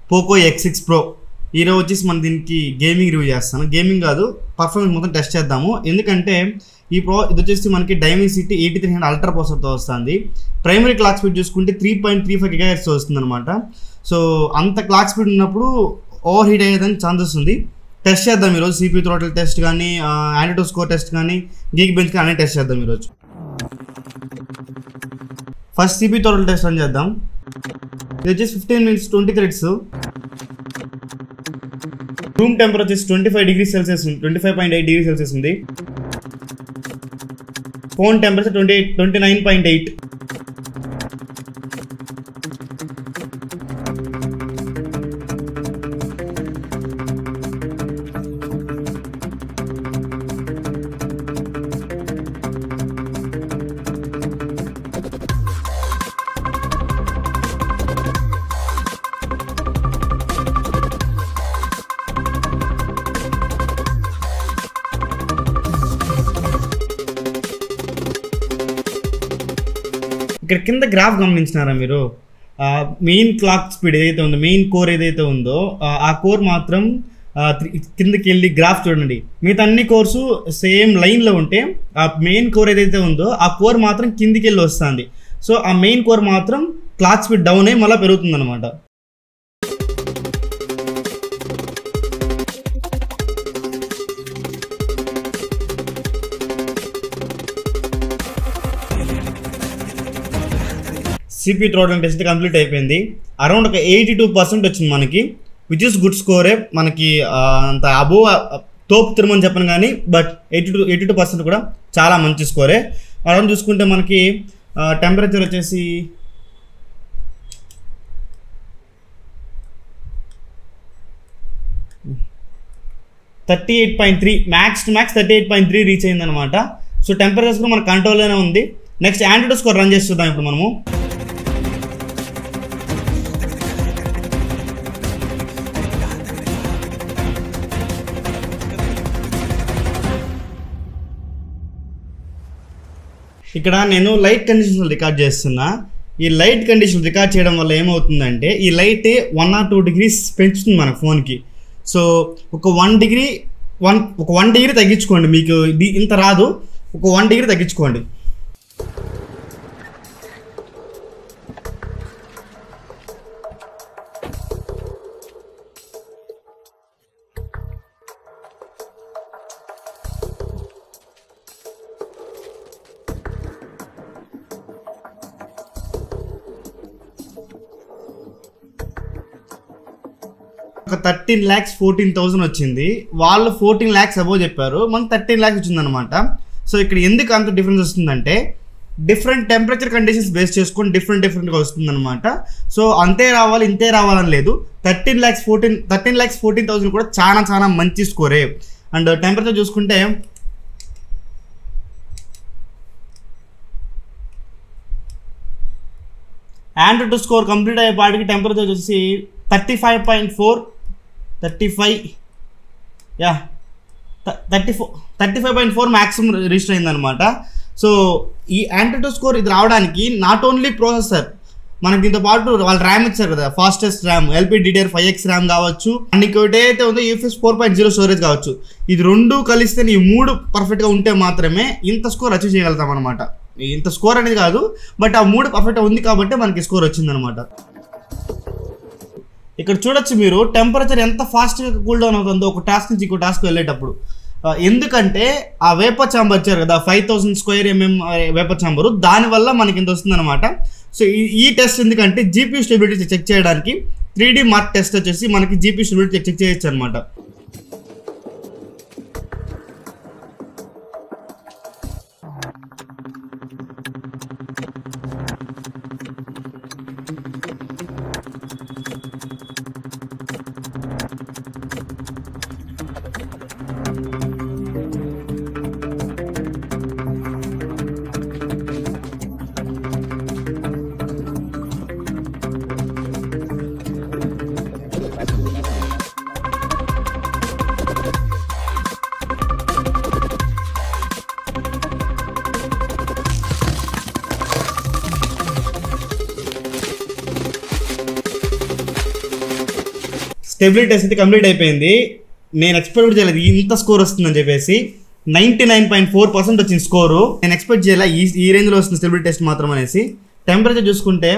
Poco X six pro ఈరోజు వచ్చేసి మనం దీనికి గేమింగ్ రివ్యూ చేస్తాను గేమింగ్ కాదు పర్ఫార్మెన్స్ మొత్తం టెస్ట్ చేద్దాము ఎందుకంటే ఈ ప్రో ఇది వచ్చేసి మనకి Dimensity eighty three hundred ultra ప్రాసెసర్తో వస్తుంది ప్రైమరీ క్లాక్ స్పీడ్ చూసుకుంటే three point three five gigahertz వస్తుంది అనమాట సో అంత క్లాక్ స్పీడ్ ఉన్నప్పుడు ఓవర్ హీట్ అయ్యేదానికి ఛాన్సెస్ ఉంది టెస్ట్ చేద్దాం ఈరోజు సిపీ థ్రోటల్ టెస్ట్ కానీ యాంటీటో స్కోర్ టెస్ట్ కానీ గీక్ బెంచ్ కానీ అన్నీ టెస్ట్ చేద్దాం ఈరోజు first CPU throttle test run చేద్దాం ఇది వచ్చేసి fifteen minutes twenty threads room temperature వచ్చేసి twenty five degree celsius twenty five point eight degree celsius ఉంది phone temperature twenty eight twenty nine point eight ఇక్కడ కింద గ్రాఫ్ గమనించినారా మీరు మెయిన్ క్లాక్ స్పీడ్ ఏదైతే ఉందో మెయిన్ కోర్ ఏదైతే ఉందో ఆ, ఆ కోర్ మాత్రం ఆ, త్రి- కిందకి వెళ్ళి గ్రాఫ్ చూడండి మిగతా అన్ని కోర్సు సేమ్ లైన్లో ఉంటే ఆ మెయిన్ కోర్ ఏదైతే ఉందో ఆ కోర్ మాత్రం కిందికి వెళ్ళి వస్తుంది సో ఆ మెయిన్ కోర్ మాత్రం క్లాక్ స్పీడ్ డౌన్ అయ్యి మళ్ళీ పెరుగుతుంది అనమాట సిపి థ్రోటల్ టెస్ట్ కంప్లీట్ అయిపోయింది అరౌండ్ ఒక ఎయిటీ టూ పర్సెంట్ వచ్చింది మనకి విచ్ ఇస్ గుడ్ స్కోరే మనకి ఆ, అంత అబో తోపు తిరుమని చెప్పను కానీ but eighty two eighty two percent కూడా చాలా మంచి స్కోరే అరౌండ్ చూసుకుంటే మనకి టెంపరేచర్ వచ్చేసి thirty eight point three max to max thirty eight point three reach అయింది అనమాట సో టెంపరేచర్ కూడా మన కంట్రోల్లోనే ఉంది నెక్స్ట్ యాంటీడో స్కోర్ రన్ చేసి చూద్దాం ఇప్పుడు మనము ఇక్కడ నేను లైట్ కండిషన్స్ రికార్డ్ చేస్తున్నా ఈ లైట్ కండిషన్ రికార్డ్ చేయడం వల్ల ఏమవుతుందంటే ఈ light one or two degrees పెంచుతుంది మన ఫోన్కి సో ఒక వన్ డిగ్రీ వన్ ఒక వన్ డిగ్రీ తగ్గించుకోండి మీకు ఇది ఇంత రాదు ఒక వన్ డిగ్రీ తగ్గించుకోండి ఒక థర్టీన్ ల్యాక్స్ ఫోర్టీన్ థౌసండ్ వచ్చింది వాళ్ళు ఫోర్టీన్ ల్యాక్స్ అబోవ్ చెప్పారు మనకు థర్టీన్ ల్యాక్స్ వచ్చిందనమాట సో ఇక్కడ ఎందుకు అంత డిఫరెన్స్ వస్తుందంటే డిఫరెంట్ టెంపరేచర్ కండిషన్స్ బేస్ చేసుకొని డిఫరెంట్ డిఫరెంట్గా వస్తుందన్నమాట సో అంతే రావాలి ఇంతే రావాలని లేదు thirteen lakhs fourteen thirteen lakhs fourteen thousand కూడా చాలా చాలా మంచి స్కోరే అండ్ టెంపరేచర్ చూసుకుంటే ఆండ్రాయిడ్ స్కోర్ కంప్లీట్ అయ్యేపాటికి టెంపరేచర్ వచ్చేసి thirty five point four thirty five yeah thirty four thirty five point four maximum register అయిందనమాట సో ఈ యాంటీటో స్కోర్ ఇది రావడానికి నాట్ ఓన్లీ ప్రాసెసర్ మనకి దీంతో పాటు వాళ్ళు ర్యామ్ ఇచ్చారు కదా fastest RAM LP DDR five X RAM కావచ్చు అండ్ ఇంకోటి ఏదైతే ఉందో UFS four point zero storage కావచ్చు ఇది రెండు కలిస్తే ఈ మూడు పర్ఫెక్ట్గా ఉంటే మాత్రమే ఇంత స్కోర్ అచీవ్ చేయగలుగుతాం అనమాట ఇంత స్కోర్ అనేది కాదు బట్ ఆ మూడు పర్ఫెక్ట్గా ఉంది కాబట్టి మనకి స్కోర్ వచ్చిందనమాట ఇక్కడ చూడొచ్చు మీరు టెంపరేచర్ ఎంత ఫాస్ట్గా కూల్ డౌన్ అవుతుందో ఒక టాస్క్ నుంచి ఇంకో టాస్క్ వెళ్ళేటప్పుడు ఆ, ఎందుకంటే ఆ వేపర్ చాంబర్ వచ్చారు కదా five thousand square mm vapour chamber దానివల్ల మనకి ఇంత వస్తుందన్నమాట సో ఈ ఈ టెస్ట్ ఎందుకంటే జీపీ స్టెబిలిటీ చెక్ చేయడానికి త్రీ డి మార్క్ టెస్ట్ వచ్చేసి మనకి జీపీ స్టెబిలిటీ చెక్ చెక్ చేయొచ్చు అనమాట స్టెబిలిటీ టెస్ట్ అయితే కంప్లీట్ అయిపోయింది నేను ఎక్స్పెక్ట్ కూడా చేయలేదు ఇంత స్కోర్ వస్తుందని చెప్పేసి ninety nine point four percent వచ్చింది స్కోరు నేను ఎక్స్పెక్ట్ చేయలే ఈ ఈ రేంజ్లో వస్తుంది స్టెబిలిటీ టెస్ట్ మాత్రం అనేసి టెంపరేచర్ చూసుకుంటే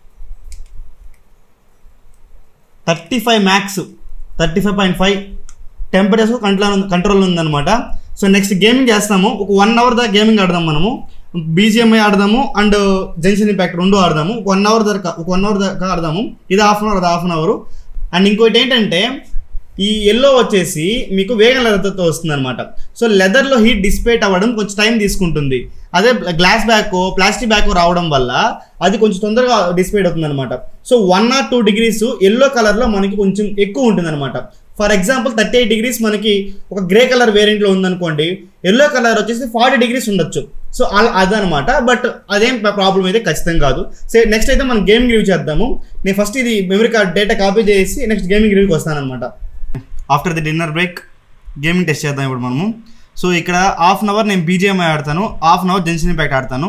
thirty five max thirty five point five temperature control control ఉందన్నమాట సో నెక్స్ట్ గేమింగ్ చేస్తాము ఒక వన్ అవర్ దాకా గేమింగ్ ఆడదాం మనము బీజిఎంఐ ఆడదాము అండ్ జెన్షన్ ఇంపాక్ట్ రెండు ఆడదాము ఒక వన్ అవర్ దాకా ఒక వన్ అవర్ దాకా ఆడదాము ఇది హాఫ్ అన్ అవర్ అది హాఫ్ అన్ అవర్ అండ్ ఇంకోటి ఏంటంటే ఈ ఎల్లో వచ్చేసి మీకు వేగం లెదర్తో వస్తుంది అనమాట సో లెదర్లో హీట్ డిస్పేట్ అవ్వడం కొంచెం టైం తీసుకుంటుంది అదే గ్లాస్ బ్యాక్ ప్లాస్టిక్ బ్యాక్ రావడం వల్ల అది కొంచెం తొందరగా డిస్పేట్ అవుతుంది అనమాట so one or two degrees yellow కలర్లో మనకి కొంచెం ఎక్కువ ఉంటుంది అనమాట for example thirty eight degrees మనకి ఒక గ్రే కలర్ వేరియంట్లో ఉందనుకోండి ఎల్లో కలర్ వచ్చేసి ఫార్టీ డిగ్రీస్ ఉండొచ్చు సో అలా అదనమాట బట్ అదేం ప్రాబ్లం అయితే ఖచ్చితంగా కాదు సో నెక్స్ట్ అయితే మనం గేమింగ్ రివ్యూ చేద్దాము నేను ఫస్ట్ ఇది మెమరీ కార్డ్ డేటా కాపీ చేసి నెక్స్ట్ గేమింగ్ రివ్యూకి వస్తానమాట after the dinner break gaming test చేద్దాం ఇప్పుడు మనము సో ఇక్కడ హాఫ్ అన్ అవర్ నేను బీజిఎంఐ ఆడతాను half an hour Genshin Impact ఆడతాను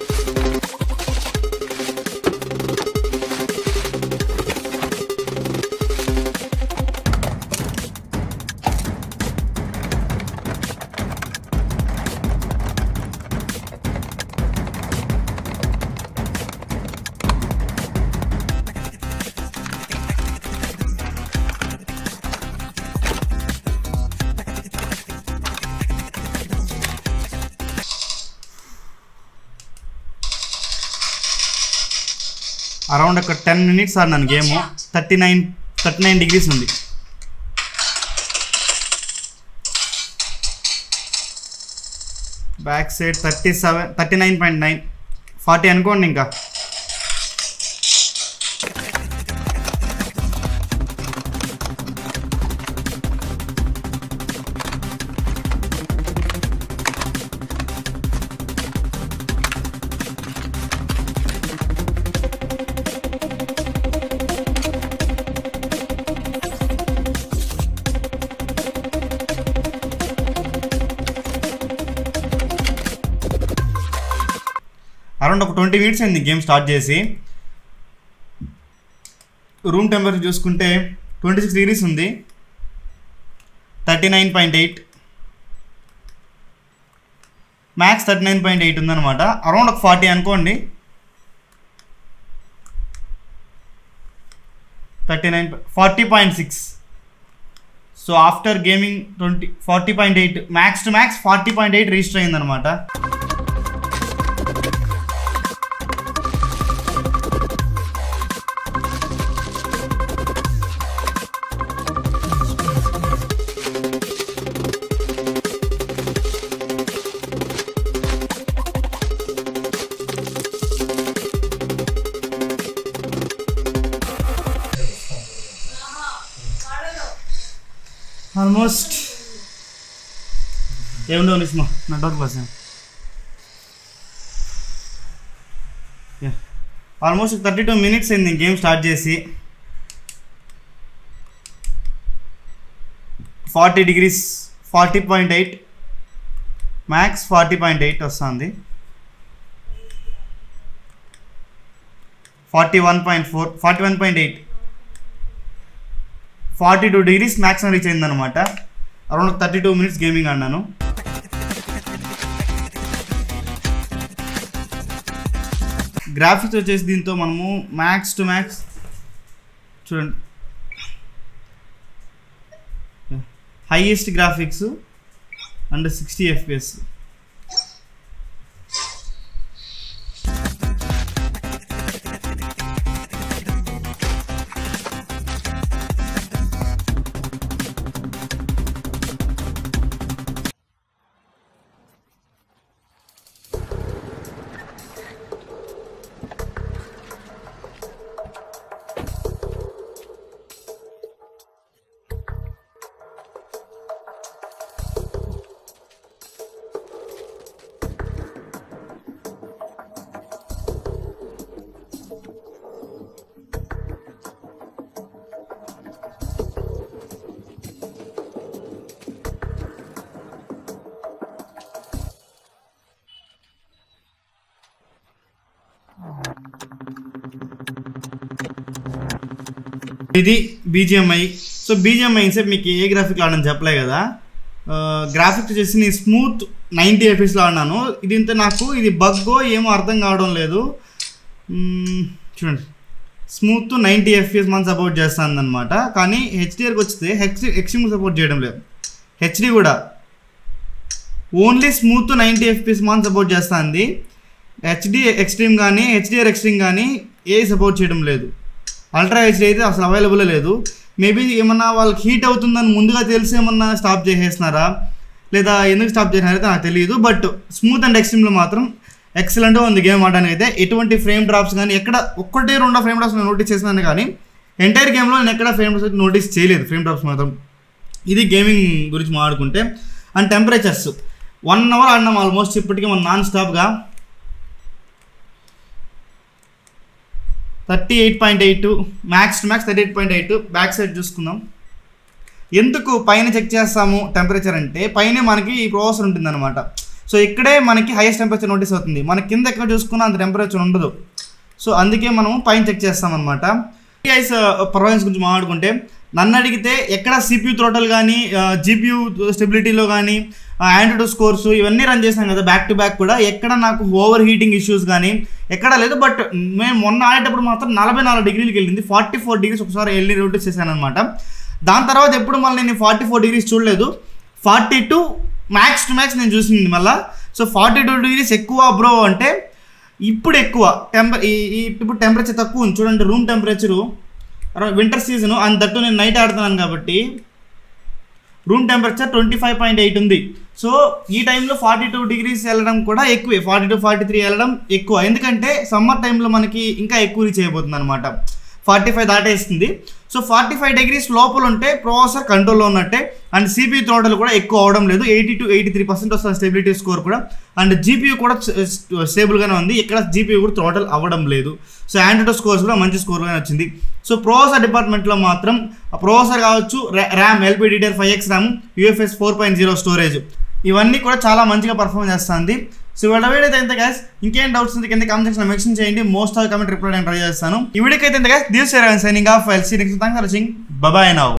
అరౌండ్ ఒక టెన్ మినిట్స్ ఆడినాను game thirty nine thirty nine degrees ఉంది back side thirty seven thirty nine point nine forty అనుకోండి ఇంకా అరౌండ్ ఒక ట్వంటీ మినిట్స్ అయింది గేమ్ స్టార్ట్ చేసి రూమ్ టెంపరేచర్ చూసుకుంటే ట్వంటీ సిక్స్ డిగ్రీస్ ఉంది thirty nine point eight max thirty nine point eight ఉందన్నమాట around ఒక ఫార్టీ అనుకోండి thirty nine forty point six so after gaming twenty forty point eight max to max forty point eight register అయిందనమాట almost ఏముండవు నిస్మా network బస్ almost thirty two minutes అయింది game start చేసి forty degrees forty point eight max forty point eight వస్తుంది forty one point four forty one point eight forty two degrees maximum reach అయిందనమాట around thirty two minutes gaming ఆడినాను graphics వచ్చేసి దీంతో మనము max to max చూడండి highest graphics and sixty FPS ఇది BGMI so BGMI సేపు మీకు ఏ గ్రాఫిక్ ఆడని చెప్పలే కదా గ్రాఫిక్స్ వచ్చేసి నేను స్మూత్ నైంటీ ఎఫ్ఎస్లో ఆడినాను ఇది ఇంత నాకు ఇది బగ్గో ఏమో అర్థం కావడం లేదు మ్మ్, చూడండి స్మూత్ నైంటీ ఎఫ్పిఎస్ మనం సపోర్ట్ చేస్తుంది అనమాట కానీ హెచ్డిఆర్కి వస్తే హెచ్ ఎక్స్ట్రీమ్ సపోర్ట్ చేయడం లేదు హెచ్డి కూడా ఓన్లీ స్మూత్ నైంటీ ఎఫ్పిఎస్ మనం సపోర్ట్ చేస్తుంది హెచ్డి ఎక్స్ట్రీమ్ కానీ హెచ్డిఆర్ ఎక్స్ట్రీమ్ కానీ ఏ సపోర్ట్ చేయడం లేదు అల్ట్రా హెచ్డి అయితే అసలు అవైలబుల్ లేదు మేబీ ఏమన్నా వాళ్ళకి హీట్ అవుతుందని ముందుగా తెలిసి ఏమన్నా స్టాప్ చేసేస్తున్నారా లేదా ఎందుకు స్టాప్ చేసినారో అయితే నాకు తెలియదు బట్ స్మూత్ అండ్ ఎక్స్ట్రీమ్లో మాత్రం ఎక్సలెంట్గా ఉంది గేమ్ ఆడడానికి అయితే ఎటువంటి ఫ్రేమ్ డ్రాప్స్ కానీ ఎక్కడ ఒక్కటి రెండో ఫ్రేమ్ డ్రాప్స్ నేను నోటీస్ చేసినాను కానీ ఎంటైర్ గేమ్లో నేను ఎక్కడ ఫ్రేమ్ డ్రాప్స్ నోటీస్ చేయలేదు ఫ్రేమ్ డ్రాప్స్ మాత్రం ఇది గేమింగ్ గురించి మాట్లాడుకుంటే అండ్ టెంపరేచర్స్ వన్ అవర్ ఆడినాం ఆల్మోస్ట్ ఇప్పటికీ మనం నాన్ స్టాప్గా thirty eight point eight max to max thirty eight point eight back side చూసుకుందాం ఎందుకు పైన చెక్ చేస్తాము టెంపరేచర్ అంటే పైన మనకి ఈ ప్రాసెసర్ ఉంటుందన్నమాట సో ఇక్కడే మనకి హైయెస్ట్ టెంపరేచర్ నోటీస్ అవుతుంది మన కింద ఎక్కడ చూసుకున్నా అంత టెంపరేచర్ ఉండదు సో అందుకే మనం పైన చెక్ చేస్తామన్నమాట ఐస్ పర్ఫార్మెన్స్ గురించి మాట్లాడుకుంటే నన్ను అడిగితే ఎక్కడ సిపియూ థ్రోటల్ కానీ జీపీయూ స్టెబిలిటీలో కానీ యాండ్రాయిడ్ స్కోర్స్ ఇవన్నీ రన్ చేసాం కదా బ్యాక్ టు బ్యాక్ కూడా ఎక్కడ నాకు ఓవర్ హీటింగ్ ఇష్యూస్ కానీ ఎక్కడ లేదు బట్ మేము మొన్న ఆడేటప్పుడు మాత్రం నలభై నాలుగు డిగ్రీలకి వెళ్ళింది ఫార్టీ ఫోర్ డిగ్రీస్ ఒకసారి వెళ్ళి నోటీస్ చేశాను అనమాట దాని తర్వాత ఎప్పుడు మళ్ళీ నేను ఫార్టీ ఫోర్ డిగ్రీస్ చూడలేదు forty two max to max నేను చూసింది మళ్ళీ సో ఫార్టీ టూ డిగ్రీస్ ఎక్కువ బ్రో అంటే ఇప్పుడు ఎక్కువ టెంపర్ ఈ ఈ- ఇప్పుడు టెంపరేచర్ తక్కువ ఉంది చూడండి room temperature winter season and that నేను నైట్ ఆడుతున్నాను కాబట్టి room temperature twenty five point eight ఉంది సో ఈ టైంలో ఫార్టీ టూ డిగ్రీస్ వెళ్ళడం కూడా ఎక్కువే ఫార్టీ టూ ఫార్టీ త్రీ వెళ్ళడం ఎక్కువ ఎందుకంటే సమ్మర్ టైంలో మనకి ఇంకా ఎక్కువ రీచ్ అయిపోతుంది అనమాట ఫార్టీ ఫైవ్ దాటేస్తుంది సో ఫార్టీ ఫైవ్ డిగ్రీస్ లోపల ఉంటే ప్రాసెసర్ కంట్రోల్లో ఉన్నట్టే అండ్ సిపియూ థ్రోటల్ కూడా ఎక్కువ అవడం లేదు eighty two eighty three percent వస్తుంది స్టెబిలిటీ స్కోర్ కూడా అండ్ జీపీయూ కూడా స్టేబుల్గానే ఉంది ఇక్కడ జీపీయూ కూడా థ్రోటల్ అవ్వడం లేదు సో ఆండ్రాయిడ్ స్కోర్స్ కూడా మంచి స్కోర్గానే వచ్చింది సో ప్రోసెసర్ డిపార్ట్మెంట్లో మాత్రం ప్రోసెసర్ కావచ్చు RAM LP DDR five X RAM UFS four point zero storage ఇవన్నీ కూడా చాలా మంచిగా పర్ఫామ్ చేస్తుంది సో ఇవాళ వీడియో అయితే ఎంత గైస్ ఇంకేం డౌట్స్ ఉంది కింద కామెంట్ సెక్షన్ మెన్షన్ చేయండి మోస్ట్ ఆఫ్ కమెంట్ రిప్లై నేను ట్రై చేస్తాను ఈ వీడియోకి అయితే ఎంత గైస్ దిస్ సైనింగ్ ఆఫ్ ఎల్సీ next thanks for watching bye now